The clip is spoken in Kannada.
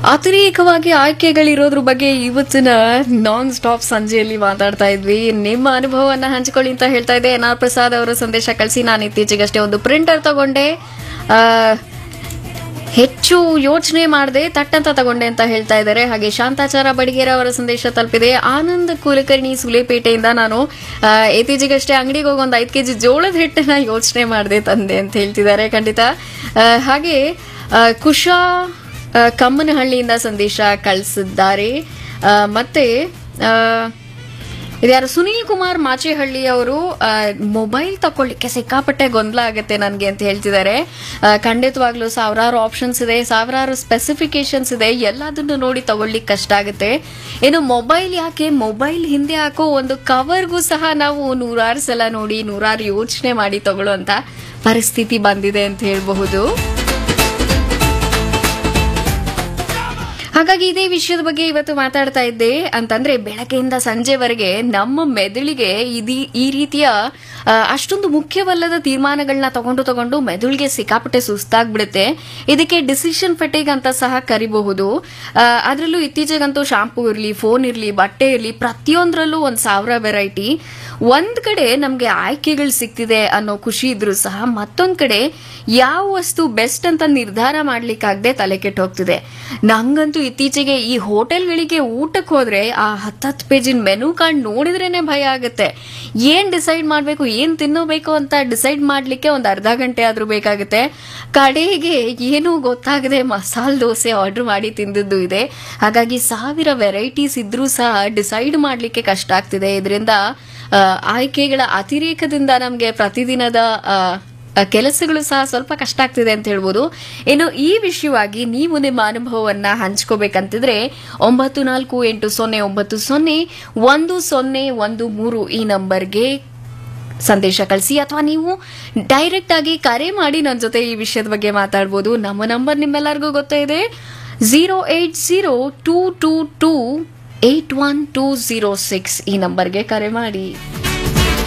ಅತಿರೇಕವಾಗಿ ಆಯ್ಕೆಗಳಿರೋದ್ರ ಬಗ್ಗೆ ಇವತ್ತಿನ ನಾನ್ ಸ್ಟಾಪ್ ಸಂಜೆಯಲ್ಲಿ ಮಾತಾಡ್ತಾ ಇದ್ವಿ ನಿಮ್ಮ ಅನುಭವವನ್ನ ಹಂಚಿಕೊಳ್ಳಿ ಅಂತ ಹೇಳ್ತಾ ಇದ್ದೆ ಎನ್ ಆರ್ ಪ್ರಸಾದ್ ಅವರ ಸಂದೇಶ ಕಳಿಸಿ ನಾನು ಇತ್ತೀಚೆಗಷ್ಟೇ ಒಂದು ಪ್ರಿಂಟರ್ ತಗೊಂಡೆ ಆ, ಹೆಚ್ಚು ಯೋಚನೆ ಮಾಡದೆ ತಟ್ಟಂತ ತಗೊಂಡೆ ಅಂತ ಹೇಳ್ತಾ ಇದ್ದಾರೆ ಹಾಗೆ ಶಾಂತಾಚಾರ ಬಡಿಗೇರ ಅವರ ಸಂದೇಶ ತಲುಪಿದೆ ಆನಂದ್ ಕುಲಕರ್ಣಿ ಸುಲೇಪೇಟೆಯಿಂದ ನಾನು ಆ, ಇತ್ತೀಚೆಗಷ್ಟೇ ಅಂಗಡಿಗೆ ಹೋಗಿ ಒಂದು ಐದು ಕೆಜಿ ಜೋಳದ ಹಿಟ್ಟನ್ನ ಯೋಚನೆ ಮಾಡದೆ ತಂದೆ ಅಂತ ಹೇಳ್ತಿದ್ದಾರೆ ಖಂಡಿತ ಆ, ಹಾಗೆ ಆ, ಕುಶಾ ಆ, ಕಮ್ಮನಹಳ್ಳಿಯಿಂದ ಸಂದೇಶ ಕಳಿಸಿದ್ದಾರೆ ಆ, ಮತ್ತೆ ಆ, ಇದ್ಯಾರು ಸುನೀಲ್ ಕುಮಾರ್ ಮಾಚೇಹಳ್ಳಿ ಅವರು ಮೊಬೈಲ್ ತಕೊಳ್ಳಿಕ್ಕೆ ಸಿಕ್ಕಾಪಟ್ಟೆ ಗೊಂದಲ ಆಗುತ್ತೆ ನನಗೆ ಅಂತ ಹೇಳ್ತಿದ್ದಾರೆ ಆ, ಖಂಡಿತವಾಗ್ಲೂ ಸಾವಿರಾರು ಆಪ್ಷನ್ಸ್ ಇದೆ ಸಾವಿರಾರು ಸ್ಪೆಸಿಫಿಕೇಶನ್ಸ್ ಇದೆ ಎಲ್ಲದನ್ನು ನೋಡಿ ತಗೊಳ್ಳಿಕ್ಕೆ ಕಷ್ಟ ಆಗುತ್ತೆ ಇನ್ನು ಮೊಬೈಲ್ ಯಾಕೆ ಮೊಬೈಲ್ ಹಿಂದೆ ಹಾಕೋ ಒಂದು ಕವರ್ಗೂ ಸಹ ನಾವು ನೂರಾರು ಸಲ ನೋಡಿ ನೂರಾರು ಯೋಚನೆ ಮಾಡಿ ತಗೊಳ್ಳುವಂತ ಪರಿಸ್ಥಿತಿ ಬಂದಿದೆ ಅಂತ ಹೇಳಬಹುದು ಹಾಗಾಗಿ ಇದೇ ವಿಷಯದ ಬಗ್ಗೆ ಇವತ್ತು ಮಾತಾಡ್ತಾ ಇದ್ದೆ ಅಂತಂದ್ರೆ ಬೆಳಗ್ಗೆಯಿಂದ ಸಂಜೆವರೆಗೆ ನಮ್ಮ ಮೆದುಳಿಗೆ ಇದೀ ಈ ರೀತಿಯ ಆ, ಅಷ್ಟೊಂದು ಮುಖ್ಯವಲ್ಲದ ತೀರ್ಮಾನಗಳನ್ನ ತಗೊಂಡು ತಗೊಂಡು ಮೆದುಳಿಗೆ ಸಿಕ್ಕಾಪಟ್ಟೆ ಸುಸ್ತಾಗ್ಬಿಡುತ್ತೆ ಇದಕ್ಕೆ ಡಿಸಿಷನ್ ಫೆಟೇಗ್ ಅಂತ ಸಹ ಕರಿಬಹುದು ಆ, ಅದರಲ್ಲೂ ಇತ್ತೀಚೆಗಂತೂ ಶಾಂಪೂ ಇರಲಿ ಫೋನ್ ಇರಲಿ ಬಟ್ಟೆ ಇರಲಿ ಪ್ರತಿಯೊಂದರಲ್ಲೂ ಒಂದು ಸಾವಿರ ವೆರೈಟಿ ಒಂದ್ ಕಡೆ ನಮ್ಗೆ ಆಯ್ಕೆಗಳು ಸಿಗ್ತಿದೆ ಅನ್ನೋ ಖುಷಿ ಇದ್ರೂ ಸಹ ಮತ್ತೊಂದ್ ಕಡೆ ಯಾವ ವಸ್ತು ಬೆಸ್ಟ್ ಅಂತ ನಿರ್ಧಾರ ಮಾಡ್ಲಿಕ್ಕಾಗದೆ ತಲೆ ಕೆಟ್ಟು ಹೋಗ್ತಿದೆ ನಂಗಂತೂ ಇತ್ತೀಚೆಗೆ ಈ ಹೋಟೆಲ್ಗಳಿಗೆ ಊಟಕ್ಕೆ ಹೋದ್ರೆ ಆ ಹತ್ತತ್ತು ಪೇಜಿನ ಮೆನು ಕಾರ್ಡ್ ನೋಡಿದ್ರೇನೆ ಭಯ ಆಗುತ್ತೆ ಏನ್ ಡಿಸೈಡ್ ಮಾಡ್ಬೇಕು ಏನ್ ತಿನ್ನಬೇಕು ಅಂತ ಡಿಸೈಡ್ ಮಾಡ್ಲಿಕ್ಕೆ ಒಂದು ಅರ್ಧ ಗಂಟೆ ಆದ್ರೂ ಬೇಕಾಗುತ್ತೆ ಕಡೆಗೆ ಏನೂ ಗೊತ್ತಾಗದೆ ಮಸಾಲೆ ದೋಸೆ ಆರ್ಡರ್ ಮಾಡಿ ತಿಂದದ್ದು ಇದೆ ಹಾಗಾಗಿ ಸಾವಿರ ವೆರೈಟೀಸ್ ಇದ್ರೂ ಸಹ ಡಿಸೈಡ್ ಮಾಡ್ಲಿಕ್ಕೆ ಕಷ್ಟ ಆಗ್ತಿದೆ ಇದರಿಂದ ಆಯ್ಕೆಗಳ ಅತಿರೇಕದಿಂದ ನಮಗೆ ಪ್ರತಿದಿನದ ಆ, ಆ, ಕೆಲಸಗಳು ಸಹ ಸ್ವಲ್ಪ ಕಷ್ಟ ಆಗ್ತಿದೆ ಅಂತ ಹೇಳ್ಬೋದು ಇನ್ನು ಈ ವಿಷಯವಾಗಿ ನೀವು ನಿಮ್ಮ ಅನುಭವವನ್ನ ಹಂಚ್ಕೋಬೇಕಂತಿದ್ರೆ ಒಂಬತ್ತು ನಾಲ್ಕು ಎಂಟು ಸೊನ್ನೆ ಒಂಬತ್ತು ಸೊನ್ನೆ ಒಂದು ಸೊನ್ನೆ ಒಂದು ಮೂರು ಈ ನಂಬರ್ಗೆ ಸಂದೇಶ ಕಳಿಸಿ ಅಥವಾ ನೀವು ಡೈರೆಕ್ಟ್ ಆಗಿ ಕರೆ ಮಾಡಿ ನನ್ನ ಜೊತೆ ಈ ವಿಷಯದ ಬಗ್ಗೆ ಮಾತಾಡ್ಬೋದು ನಮ್ಮ ನಂಬರ್ ನಿಮ್ಮೆಲ್ಲರಿಗೂ ಗೊತ್ತೇ ಇದೆ zero eight zero two two two eight one two zero six ಈ ನಂಬರ್ಗೆ ಕರೆ ಮಾಡಿ